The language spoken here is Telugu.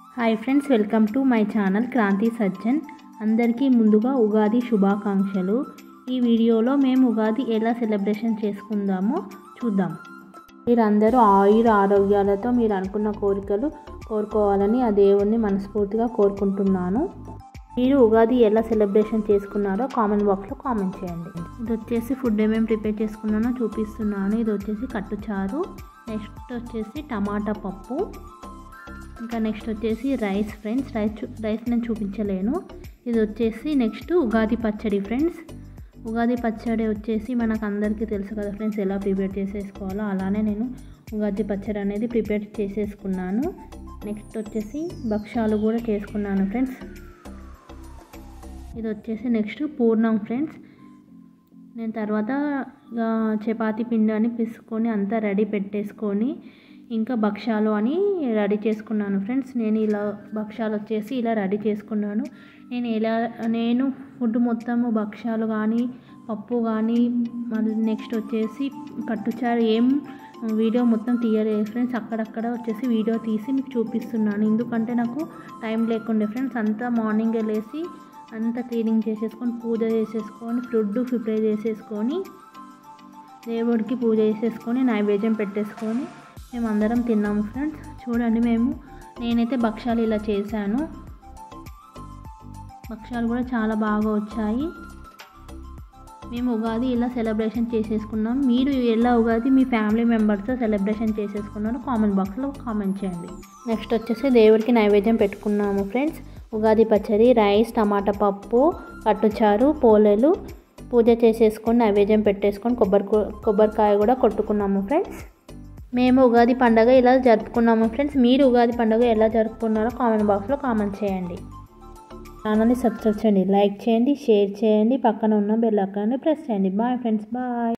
hi friends welcome to my channel Kranthi Sajjan అందరికీ ముందుగా ఉగాది శుభాకాంక్షలు ఈ వీడియోలో మేము ఉగాది ఎలా సెలబ్రేషన్ చేసుకుందామో చూద్దాం మీరందరూ ఆయుర ఆరోగ్యాలతో మీరు అనుకున్న కోరికలు కోరుకోవాలని ఆ దేవుణ్ణి మనస్ఫూర్తిగా కోరుకుంటున్నాను మీరు ఉగాది ఎలా సెలబ్రేషన్ చేసుకున్నారో కామెంట్ బాక్స్లో కామెంట్ చేయండి ఇది వచ్చేసి ఫుడ్ ఏమేమి ప్రిపేర్ చేసుకున్నానో చూపిస్తున్నాను ఇది వచ్చేసి కట్టుచారు నెక్స్ట్ వచ్చేసి టమాటా పప్పు ఇంకా నెక్స్ట్ వచ్చేసి రైస్ ఫ్రెండ్స్ రైస్ చూ- రైస్ నేను చూపించలేను ఇది వచ్చేసి నెక్స్ట్ ఉగాది పచ్చడి ఫ్రెండ్స్ ఉగాది పచ్చడి వచ్చేసి మనకు అందరికీ తెలుసు కదా ఫ్రెండ్స్ ఎలా ప్రిపేర్ చేసేసుకోవాలో అలానే నేను ఉగాది పచ్చడి అనేది ప్రిపేర్ చేసేసుకున్నాను నెక్స్ట్ వచ్చేసి భక్షాలు కూడా చేసుకున్నాను ఫ్రెండ్స్ ఇది వచ్చేసి నెక్స్ట్ పూర్ణం ఫ్రెండ్స్ నేను తర్వాత ఇక చపాతీ పిండి అని పిసుకొని అంతా రెడీ పెట్టేసుకొని ఇంకా భక్షాలు అని రెడీ చేసుకున్నాను ఫ్రెండ్స్ నేను ఇలా భక్షాలు వచ్చేసి ఇలా రెడీ చేసుకున్నాను నేను ఎలా నేను ఫుడ్ మొత్తము భక్షాలు కానీ పప్పు కానీ మళ్ళీ నెక్స్ట్ వచ్చేసి కట్టుచారు ఏం వీడియో మొత్తం తీయలేదు ఫ్రెండ్స్ అక్కడక్కడ వచ్చేసి వీడియో తీసి మీకు చూపిస్తున్నాను ఎందుకంటే నాకు టైం లేకుండే ఫ్రెండ్స్ అంతా మార్నింగే లేసి అంతా క్లీనింగ్ చేసేసుకొని పూజ చేసేసుకొని ఫుడ్ ప్రిపేర్ చేసేసుకొని దేవుడికి పూజ చేసేసుకొని నైవేద్యం పెట్టేసుకొని మేము అందరం తిన్నాము ఫ్రెండ్స్ చూడండి మేము నేనైతే భక్షాలు ఇలా చేశాను భక్షాలు కూడా చాలా బాగా వచ్చాయి మేము ఉగాది ఇలా సెలబ్రేషన్ చేసేసుకున్నాం మీరు ఎలా ఉగాది మీ ఫ్యామిలీ మెంబర్స్తో సెలబ్రేషన్ చేసేసుకున్నారో కామెంట్ బాక్స్లో కామెంట్ చేయండి నెక్స్ట్ వచ్చేసి దేవుడికి నైవేద్యం పెట్టుకున్నాము ఫ్రెండ్స్ ఉగాది పచ్చడి రైస్ టమాటా పప్పు కట్టుచారు పోలేలు పూజ చేసేసుకొని నైవేద్యం పెట్టేసుకొని కొబ్బరి కొబ్బరికాయ కూడా కొట్టుకున్నాము ఫ్రెండ్స్ మేము ఉగాది పండగ ఇలా జరుపుకున్నాము ఫ్రెండ్స్ మీరు ఉగాది పండుగ ఎలా జరుపుకున్నారో కామెంట్ బాక్స్లో కామెంట్ చేయండి ఛానల్ని సబ్స్క్రైబ్ చేయండి లైక్ చేయండి షేర్ చేయండి పక్కన ఉన్న బెల్ ఐకాన్ని ప్రెస్ చేయండి బాయ్ ఫ్రెండ్స్ బాయ్